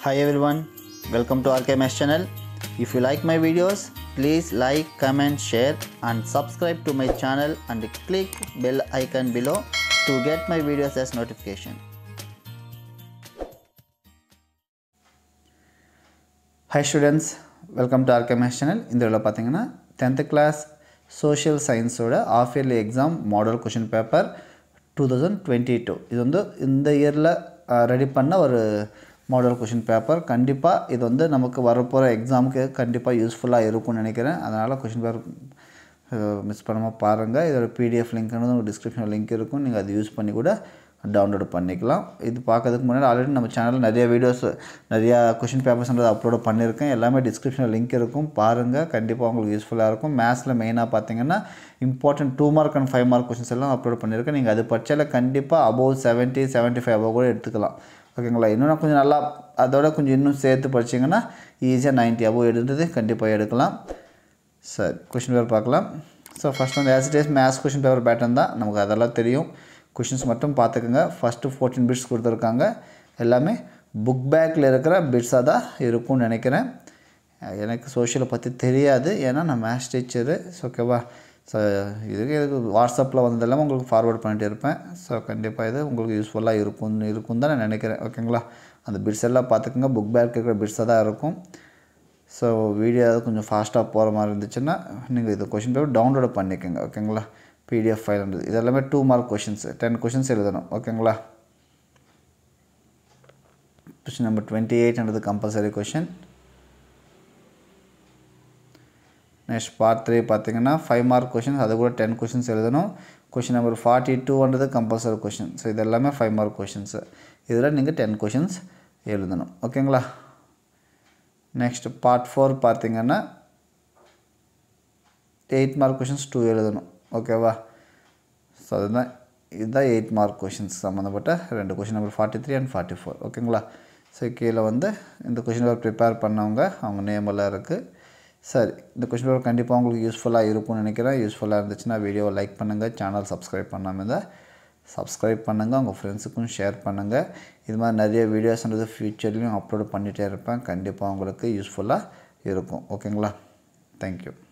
Hi everyone, welcome to RKMS channel. If you like my videos, please like, comment, share and subscribe to my channel and click bell icon below to get my videos as notification. Hi students welcome to ஆர்கேமேஸ் channel இந்த இதில் பார்த்தீங்கன்னா tenth class social சயின்ஸோட half yearly exam model question paper two thousand twenty two இது வந்து இந்த இயரில் ready பண்ண ஒரு மாடல் கொஷின் பேப்பர் கண்டிப்பாக இது வந்து நமக்கு வரப்போகிற எக்ஸாமுக்கு கண்டிப்பாக யூஸ்ஃபுல்லாக இருக்கும்னு நினைக்கிறேன் அதனால் கொஷின் பேப்பர் மிஸ் பண்ணாமல் பாருங்கள் இதோட பிடிஎஃப் லிங்க்னு உங்களுக்கு டிஸ்கிரிப்ஷனில் லிங்க் இருக்கும் நீங்கள் அதை யூஸ் பண்ணி கூட டவுன்லோட் பண்ணிக்கலாம் இது பார்க்கறதுக்கு முன்னாடி ஆல்ரெடி நம்ம சேனலில் நிறைய வீடியோஸ் நிறையா கொஷின் பேப்பர்ஸ்ன்றது அப்லோட் பண்ணியிருக்கேன் எல்லாமே டிஸ்கிரிப்ஷனில் லிங்க் இருக்கும் பாருங்கள் கண்டிப்பாக உங்களுக்கு யூஸ்ஃபுல்லாக இருக்கும் மேத்ஸில் மெயினாக பார்த்தீங்கன்னா important two mark and five mark questions எல்லாம் அப்லோட் பண்ணியிருக்கேன் நீங்கள் அது படிச்சால கண்டிப்பாக above seventy seventy five above கூட எடுத்துக்கலாம் ஓகேங்களா இன்னும் கொஞ்சம் நல்லா அதோட கொஞ்சம் இன்னும் சேர்த்து படிச்சிங்கன்னா ஈஸியாக நைன்ட்டி அபோவ் எடுத்தது கண்டிப்பாக எடுக்கலாம் சரி கொஷின் பேப்பர் பார்க்கலாம் ஸோ ஃபஸ்ட் வந்து as it is maths question paper pattern தான் நமக்கு அதெல்லாம் தெரியும் கொஷின்ஸ் மட்டும் பார்த்துக்கோங்க ஃபஸ்ட்டு ஃபோர்டீன் பிட்ஸ் கொடுத்துருக்காங்க எல்லாமே புக் பேக்கில் இருக்கிற பிட்ஸாக தான் இருக்கும்னு நினைக்கிறேன் எனக்கு சோஷியலை பற்றி தெரியாது ஏன்னா நான் மேத்ஸ் டீச்சரு ஓகேவா ஸோ இதுக்கு இதுக்கு வாட்ஸ்அப்பில் வந்ததெல்லாம் உங்களுக்கு ஃபார்வர்ட் பண்ணிகிட்டு இருப்பேன் ஸோ கண்டிப்பாக இது உங்களுக்கு யூஸ்ஃபுல்லாக இருக்கும் இருக்கும் தான் நான் நினைக்கிறேன் ஓகேங்களா அந்த பிட்ஸ் எல்லாம் பார்த்துக்கோங்க புக் பேக் இருக்கிற பிட்ஸாக தான் இருக்கும் ஸோ வீடியோ ஏதாவது கொஞ்சம் ஃபாஸ்ட்டாக போகிற மாதிரி இருந்துச்சுன்னா நீங்கள் இது கொஷின் பேப்பர் டவுன்லோட் பண்ணிக்கோங்க ஓகேங்களா பிடிஎஃப் ஃபைல்ன்றது இது எல்லாமே two mark questions ten questions எழுதணும் ஓகேங்களா கொஷின் நம்பர் டுவெண்ட்டி எயிட்ன்றது compulsory question next part three பார்த்தீங்கன்னா ஃபைவ் மார்க் கொஷின்ஸ் அது கூட டென் கொஷின்ஸ் எழுதணும் கொஷின் நம்பர் ஃபார்ட்டி டூன்றது கம்பல்சரி கொஷின் ஸோ இது எல்லாமே ஃபைவ் மார்க் கொஷின்ஸு இதில் நீங்கள் டென் கொஷின்ஸ் எழுதணும் ஓகேங்களா நெக்ஸ்ட் பார்ட் ஃபோர் பார்த்தீங்கன்னா எயிட் மார்க் கொஷின்ஸ் டூ எழுதணும் ஓகேவா ஸோ அதுதான் இதுதான் எயிட் மார்க் கொஷின்ஸ் சம்மந்தப்பட்ட ரெண்டு question number forty three and forty four ஓகேங்களா ஸோ கீழே வந்து இந்த கொஷின் பேப்பர் ப்ரிப்பேர் பண்ணவங்க அவங்க நேம் எல்லாம் இருக்குது சரி இந்த கொஷின் பேப்பர் கண்டிப்பாக உங்களுக்கு யூஸ்ஃபுல்லாக இருக்கும்னு நினைக்கிறேன் யூஸ்ஃபுல்லாக இருந்துச்சுன்னா வீடியோவை லைக் பண்ணுங்கள் சேனல் சப்ஸ்கிரைப் பண்ணாமல் இருந்தால் சப்ஸ்கிரைப் பண்ணுங்கள் உங்கள் ஃப்ரெண்ட்ஸுக்கும் ஷேர் பண்ணுங்கள் இது மாதிரி நிறைய வீடியோஸ்ன்றது ஃப்யூச்சர்லேயும் அப்லோட் பண்ணிகிட்டே இருப்பேன் கண்டிப்பாக உங்களுக்கு யூஸ்ஃபுல்லாக இருக்கும் ஓகேங்களா தேங்க்யூ